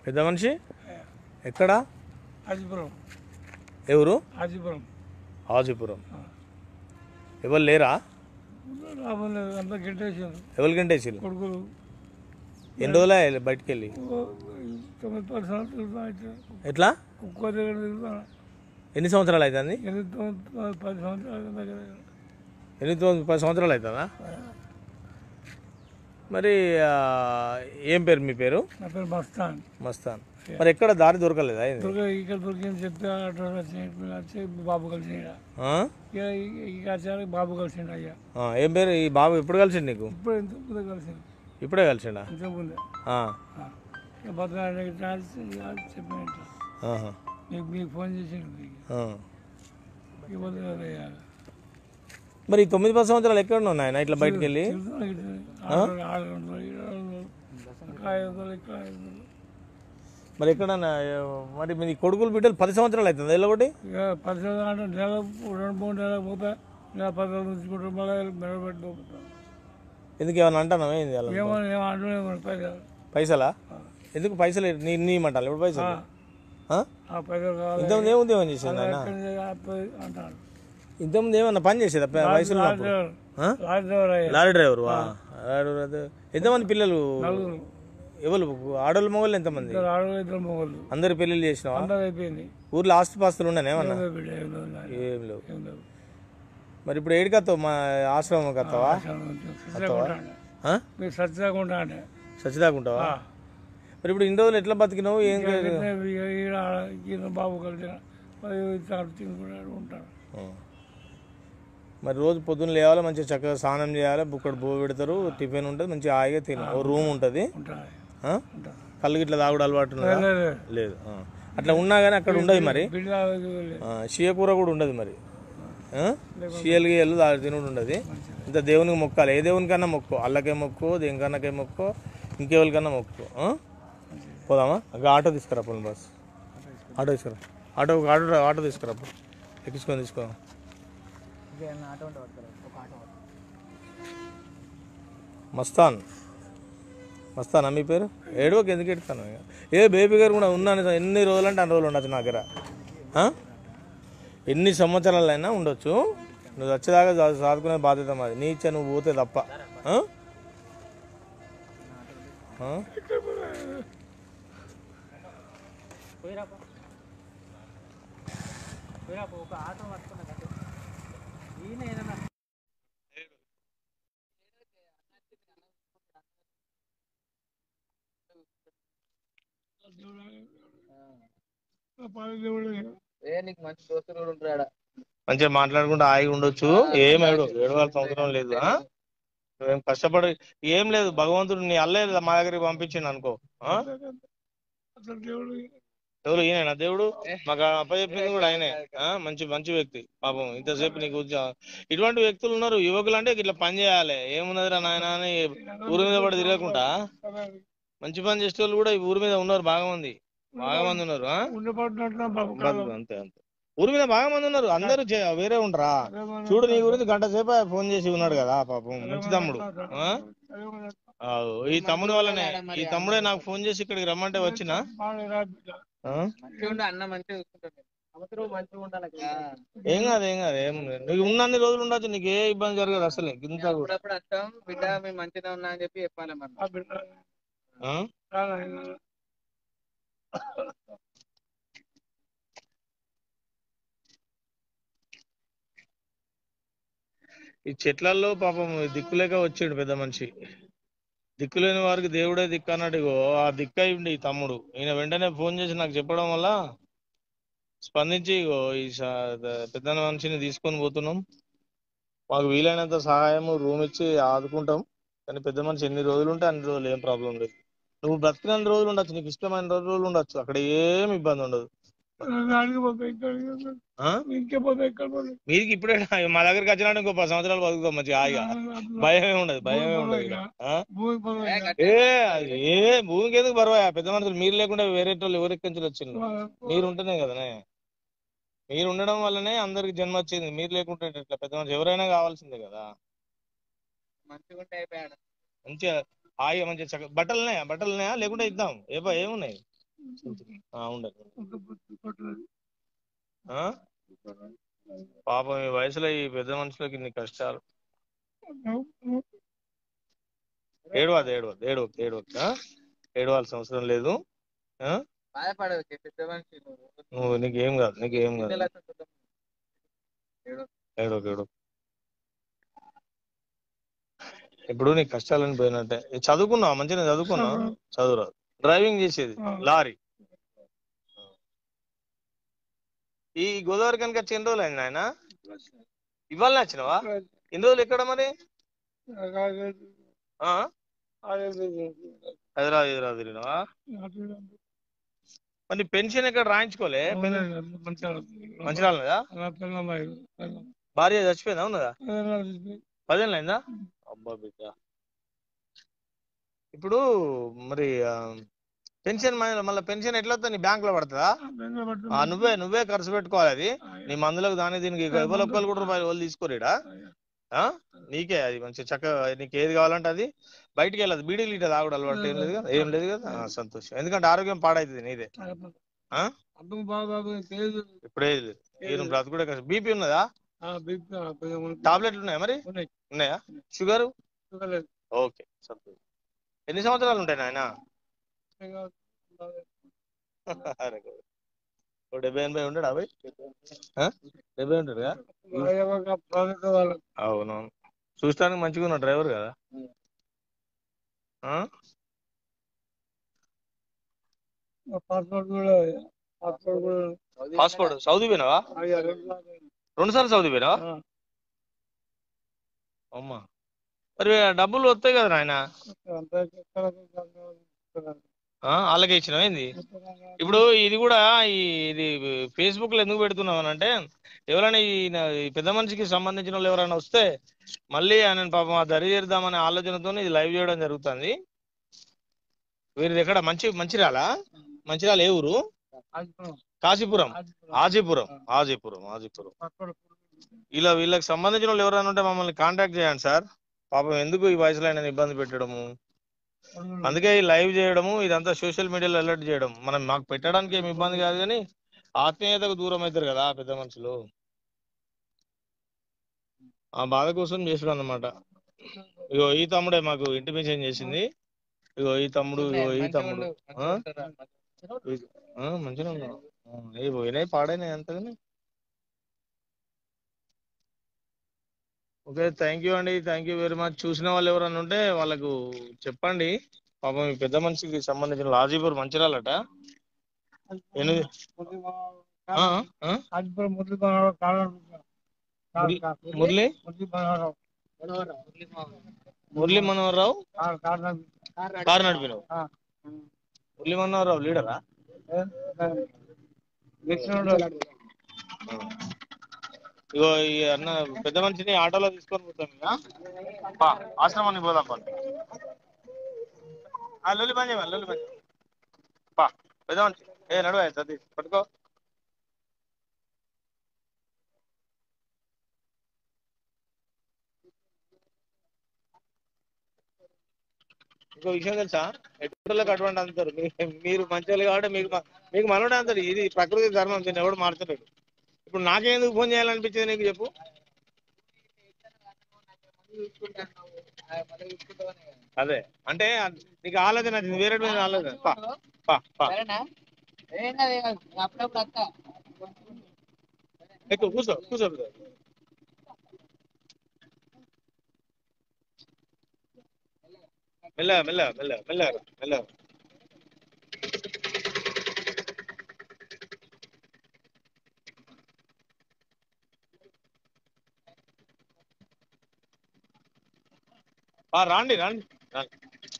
పెద్ద మనిషి ఎక్కడ హాజీపురం ఎవరు హాజీపురం హాజీపురం ఎవరు లేరా లాభం లేదు అంతా గెట్టేసారు ఎవరు గంటేసిల్లు కొడుకులు ఎన్ని రోజులు అయ్యాయి బయటికి వెళ్ళి ఓ, తొమ్మిది పది సంవత్సరాలు తిరుగుతా ఇట్లా ఎట్లా కుక్క దగ్గర తిరుగుతాను ఎన్ని సంవత్సరాలు అవుతుంది ఎనిమిది తొమ్మిది పది సంవత్సరాల దగ్గర ఎనిమిది తొమ్మిది పది సంవత్సరాలు అవుతుందా మరి ఆ, ఏం పేరు మీ పేరు నా పేరు మస్తాన్ మస్తాన్ మరి ఎక్కడ దారి దొరకలేదా ఇది దొరక ఇక్కడ దొరికింది చెప్తే అట్లా వచ్చి వచ్చి బాబు కలిసి ఆ? ఇక ఇక వచ్చాక బాబు కలిసిండు అయ్యా ఆ, ఏం పేరు ఈ బాబు ఎప్పుడు కలిసిండు నీకు ఇప్పుడు ఎంత ముందే కలిసిండు ఇప్పుడే కలిసిండా ఇంత ముందే ఆ, ఆ. ఇక భద్రానికి చెప్పిన ఇట్లా ఆహా, మీకు మీకు ఫోన్ చేసిండు మీకు ఆ. ఇక వదిలేదయ్యా మరి ఈ తొమ్మిది పది సంవత్సరాలు ఎక్కడ ఉన్నావు నాయన ఇట్లా బయటికి వెళ్ళి తిరుగుతున్నాం ఇట్లా ఆరు ఆరు వందలు ఏడు వందలు అక్కడ ఐదు వందలు ఇక్కడ ఐదు వందలు మరి ఎక్కడ మరి మీ కొడుకులు బిడ్డలు పది సంవత్సరాలు అవుతుంది ఎలా ఒకటి ఇక పది సంవత్సరాలు అంటే నెల రెండు మూడు నెలలు పోతా నెల పది రోజులు ఉంచుకుంటాం మళ్ళీ మెడబెట్టి పోతాం ఎందుకు ఏమన్నా అంటాను ఏంది అలా ఏమో ఏమో అంటూనే ఉన్నాడు పైసలు పైసలా ఎందుకు పైసలు నీ నీ మంటాలి ఇప్పుడు పైసలు ఆ? ఆ పైసలు కావాలి ఇంతకుముందు ఏముంది ఏమని చేసేది ఆయన ఎక్కడి నుంచి ఆపేది అంటాడు ఇంతకుముందు ఏమన్నా పని చేసేది వయసులో లారీ డ్రైవర్ ఆ? లారీ డ్రైవర్ అయ్యా లారీ డ్రైవర్ వా లారీ డ్రైవర్ అదే. ఎంతమంది పిల్లలు నలుగురు ఎవరు ఆడోళ్ళు మగవాళ్ళు ఎంతమంది ఇద్దరు ఆడవాళ్ళు ఇద్దరు మొగలు అందరు పెళ్ళిళ్ళు చేసినావా అందరూ అయిపోయింది ఊర్లో ఆస్తి పాస్తులు ఉండనే ఏమన్నా ఏదో బిడ్డ ఏం లేదు నాయన. ఏం లేవు ఏం లేదు మరి ఇప్పుడు ఏడికత్తావు మా ఆశ్రమం కత్తావా సత్యకుంటా అంటే ఆ? మీరు సత్యకుంటా అంటే చచ్చిదాకుంటావా మరి ఇప్పుడు ఇన్ని రోజులు ఎట్లా బతికినావు ఏం ఈయన బాబు కలిసి మరి తాడు తినుకుంటాడు ఉంటాడు ఆ. మరి రోజు పొద్దున్న లేవాలి మంచిగా చక్కగా స్నానం చేయాలి బుక్కడు బో పెడతారు టిఫిన్ ఉంటుంది మంచిగా హాయిగా తిన ఓ రూమ్ ఉంటుంది ఉంటాడు ఆ? ఉంటాడు కళ్ళు గిట్ల తాగుడు అలవాటు ఉన్నదా లేదు, లేదు ఆ. అట్లా ఉన్నా కానీ అక్కడ ఉండదు మరి బిడ్డ ఆ, షియ కూర కూడా ఉండదు మరి ఆ? షియలు గియలు దా- తినుడు ఉండదు ఇంత దేవునికి మొక్కాలి ఏ దేవునికన్నా మొక్కు అల్లకే మొక్కు దేనికన్నాకే మొక్కు ఇంకెవరికన్నా మొక్కు ఆ? పోదామా అక్కడ ఆటో తీసుకురా పోను బస్ ఆటో తీసుకురా ఆటో ఆటో ఆటో తీసుకురా పో. ఎక్కించుకొని తీసుకో మస్తాన్ మస్తానా మీ పేరు ఏడవకి ఎందుకు ఎడతాను ఏ బేబీ గారు కూడా ఉన్నాను ఎన్ని రోజులు అంటే అన్ని రోజులు ఉండొచ్చు నా దగ్గర ఆ? ఎన్ని సంవత్సరాలైనా ఉండొచ్చు నువ్వు వచ్చేదాకా చా- చదువుకునే బాధ్యత మాది నీ ఇచ్చా నువ్వు పోతే తప్ప ఆ? ఆ? ఏ నీకు మంచి దోస్తులు కూడా ఉంటారు ఆడ మంచిగా మాట్లాడుకుంటూ హాయిగా ఉండొచ్చు ఏం ఏడు ఏడవాల్సిన అవసరం లేదు ఆ? నువ్వేం కష్టపడి ఏం లేదు భగవంతుడు నీ అల్లే మా దగ్గరికి పంపించిండు అనుకో ఆ? అసలు దేవుడు ఎవరు ఈయన దేవుడు మాకు అప్పచెప్పింది కూడా ఆయనే ఆ? మంచి మంచి వ్యక్తి పాపం ఇంతసేపు నీకు ఉద్యోగం ఇటువంటి వ్యక్తులు ఉన్నారు యువకులు అంటే ఇట్లా పని చేయాలి ఏమున్నదిరా నాయన అని ఊరి మీద పడి తిరగకుండా మంచి పని చేసే వాళ్ళు కూడా ఈ ఊరి మీద ఉన్నారు బాగా మంది బాగా మంది ఉన్నారు ఆ? ఉండబడినట్టు బాబు బతుకు అంతే అంతే ఊరి మీద బాగా మంది ఉన్నారు అందరూ చే- వేరే ఉండరా చూడు నీ గురించి గంట సేపు ఫోన్ చేసి ఉన్నాడు కదా పాపం మంచి తమ్ముడు ఆ? ఆవ్. ఈ తమ్ముడు వల్లనే ఈ తమ్ముడే నాకు ఫోన్ చేసి ఇక్కడికి రమ్మంటే వచ్చిన మంచిగా ఉండే అన్న మంచిగా చూసుకుంటాడు అవసరం మంచిగా ఉండాలి కదా. ఏం కాదు ఏం కాదు ఏం లేదు. నువ్వు ఉన్నన్ని రోజులు ఉండొచ్చు నీకు ఏ ఇబ్బంది జరగదు అసలు ఇంత కూడా అప్పుడప్పుడు వస్తాం బిడ్డ మేము మంచిగా ఉన్నా అని చెప్పి చెప్పాలి మరి ఆ? ఈ చెట్లల్లో పాపం దిక్కులేక వచ్చిండు పెద్ద మనిషి దిక్కులేని వారికి దేవుడే దిక్కు అన్నాడు ఇగో ఆ దిక్కు అయి ఉండి ఈ తమ్ముడు ఈయన వెంటనే ఫోన్ చేసి నాకు చెప్పడం వల్ల స్పందించి ఇగో ఈ స- ద- పెద్ద మనిషిని తీసుకొని పోతున్నాం మాకు వీలైనంత సహాయము రూమ్ ఇచ్చి ఆదుకుంటాం కానీ పెద్ద మనిషి ఎన్ని రోజులు ఉంటే అన్ని రోజులు ఏం ప్రాబ్లం లేదు నువ్వు బ్రతికిన రోజులు ఉండొచ్చు నీకు ఇష్టమైన రోజులు ఉండొచ్చు అక్కడ ఏం ఇబ్బంది ఉండదు ఆ? ఇంకే పోతే ఎక్కడ పోతే మీకు ఇప్పుడే మా దగ్గరికి వచ్చినట్టు ఇంకో పది సంవత్సరాలు బతుకుతాం మంచిగా హాయిగా భయమే ఉండదు భయమే ఉండదు ఇక. ఆ? భూమి పోతే ఏ ఏ భూమికి ఎందుకు బరువా పెద్ద మనుషులు మీరు లేకుండా వేరే వాళ్ళు ఎవరికి నుంచి వచ్చింది మీరు ఉంటేనే కదనే మీరు ఉండడం వల్లనే అందరికి జన్మ వచ్చింది మీరు లేకుంటే ఎట్లా పెద్ద మనిషి ఎవరైనా కావాల్సిందే కదా మంచిగా ఉంటే అయిపోయాడు మంచిగా హాయిగా మంచిగా చక్క బట్టలు ఉన్నాయా బట్టలు ఉన్నాయా లేకుంటే ఇద్దాం ఏ బా- ఏమున్నాయి ఆ, ఉండండి ఒక బుద్ధి కొట్టలేదు. ఆ? పాపం ఈ వయసులో ఈ పెద్ద మనుషులకి ఇన్ని కష్టాలు ఏడవద్దు ఏడవద్దు ఏడవద్దు ఏడవద్దు ఆ? ఏడవాల్సిన అవసరం లేదు ఆ? బాధపడదు పెద్ద మనిషి నువ్వు. నువ్వు నీకేం కాదు నీకేం కాదు పిల్లలతో కొంచెం ఏడవకు ఏడవకు ఇప్పుడు నీ కష్టాలని పోయినట్టే ఏ, చదువుకున్నావా మంచిగా చదువుకున్నావా చదువురాదు డ్రైవింగ్ చేసేది ఆ. లారీ ఈ గోదావరి కనుక వచ్చి ఎన్ని రోజులు అయింది ఆయన ఇవాళ వచ్చినవా ఎన్ని రోజులు ఎక్కడ మరి ఆ? హైదరాబాద్ హైదరాబాద్ తిరిగినావా మరి పెన్షన్ ఎక్కడ రాయించుకోలే మంచి రాలేదా భార్య చచ్చిపోయిందా ఉన్నదా పదేళ్ళు అయిందా అబ్బా బిడ్డ ఇప్పుడు మరి ఆ, పెన్షన్ మళ్ళీ పెన్షన్ ఎట్లా వస్తుంది నీ బ్యాంక్ లో పడుతుందా ఆ, నువ్వే నువ్వే ఖర్చు పెట్టుకోవాలి అది నీ మందులకు దాని దీనికి ఎవరు ఒక్కరు కూడా రూపాయలు వాళ్ళు తీసుకోరేడా ఆ? నీకే అది మంచి చక్కగా నీకు ఏది కావాలంటే అది బయటికి వెళ్ళదు బీడీలు ఇట్లా తాగుడు అలవాటు ఏం లేదు కదా ఏం లేదు కదా ఆ, సంతోషం ఎందుకంటే ఆరోగ్యం పాడైతుంది నీదే ఆ? అర్థం బాగా తెలియదు ఇప్పుడే నేను బ్రతుకుడే కష్టం బీపీ ఉన్నదా టాబ్లెట్లు ఉన్నాయా మరి ఉన్నాయి. ఉన్నాయా షుగర్ ఓకే సంతోషం ఎన్ని సంవత్సరాలు ఉంటాయి నాయన అరే గోవింద. ఓ డెబ్బై ఎనభై ఉంటాడు అవి డెబ్బై ఉంటాడుగా అవునవును చూస్తానికి మంచిగా ఉన్న డ్రైవర్ కదా ఆ? పాస్పోర్ట్ కూడా పాస్పోర్ట్ కూడా పాస్పోర్ట్ సౌదీ పోయినావా రెండు సార్లు సౌదీ పోయినావా అమ్మా మరి డబ్బులు వస్తాయి కదా నాయన వాళ్ళకే ఇచ్చినావు ఏంది ఇప్పుడు ఇది కూడా ఈ ఇది ఫేస్బుక్ లో ఎందుకు పెడుతున్నాం అని అంటే ఎవరైనా ఈ నా- ఈ పెద్ద మనిషికి సంబంధించిన వాళ్ళు ఎవరైనా వస్తే మళ్ళీ ఆయన పాపం ఆ దరి చేద్దామనే ఆలోచనతో ఇది లైవ్ చేయడం జరుగుతుంది వీరిది ఎక్కడ మంచి మంచిర్యాల మంచిర్యాల ఏ ఊరు కాశీపురం ఆజీపురం ఆజీపురం ఆజీపురం ఇలా వీళ్ళకి సంబంధించిన వాళ్ళు ఎవరైనా ఉంటే మమ్మల్ని కాంటాక్ట్ చేయండి సార్ పాపం ఎందుకు ఈ వయసులో ఆయన ఇబ్బంది పెట్టడము అందుకే ఈ లైవ్ చేయడము ఇదంతా సోషల్ మీడియాలో అలర్ట్ చేయడం మనం మాకు పెట్టడానికి ఏమి ఇబ్బంది కాదు కానీ ఆత్మీయతకు దూరం అవుతారు కదా పెద్ద మనుషులు ఆ బాధ కోసం చేసుడు అన్నమాట ఇగో ఈ తమ్ముడే మాకు ఇంటిమేషన్ చేసింది ఇగో ఈ తమ్ముడు ఇగో ఈ తమ్ముడు ఆ? ఈ- ఆ, మంచిగా ఉన్నావు ఆ, ఏ పోయినాయి పాడైనాయి అంతగాని ఓకే థ్యాంక్ యూ అండి థ్యాంక్ యూ వెరీ మచ్ చూసిన వాళ్ళు ఎవరైనా ఉంటే వాళ్ళకు చెప్పండి పాపం ఈ పెద్ద మనిషికి సంబంధించిన లాజీపూర్ మంచిరాలట ఎనిమిది ఆ, ఆ? మురళి మురళి మనోహర్ రావు కారు నడిపినావు మురళి మనోహర్ రావు లీడరా ఇగో ఈ అన్న పెద్ద మనిషిని ఆటోలో తీసుకొని పోతాం ఇక పా, ఆశ్రమానికి పోదాం పా ఆ, లొల్లి పని చేయమని లొల్లి పని చేయమని. పా పెద్ద మనిషి ఏ నడువా సతీష్ పట్టుకో ఇంకో విషయం తెలుసా ఎటువంటి అటువంటి అంటారు మీ- మీరు మంచోళ్ళు కాబట్టి మీకు మ- మీకు మనోడే అంటారు ఇది ప్రకృతి ధర్మం దీన్ని ఎవడు మారుతలేడు ఇప్పుడు నాకెందుకు ఫోన్ చేయాలనిపించింది నీకు చెప్పు అదే అంటే నీకు ఆలోచన వచ్చింది వేరే మీద ఆలోచన పా పా పా సరేనా ఏం కాదు ఏం కాదు అప్పుడప్పుడు వస్తా ఎక్కువ కూర్చో కూర్చో కూర్చో. మెల్లగా మెల్లగా మెల్లగా మెల్లగా మెల్లగా ఆ, రాండి రాండి రాండి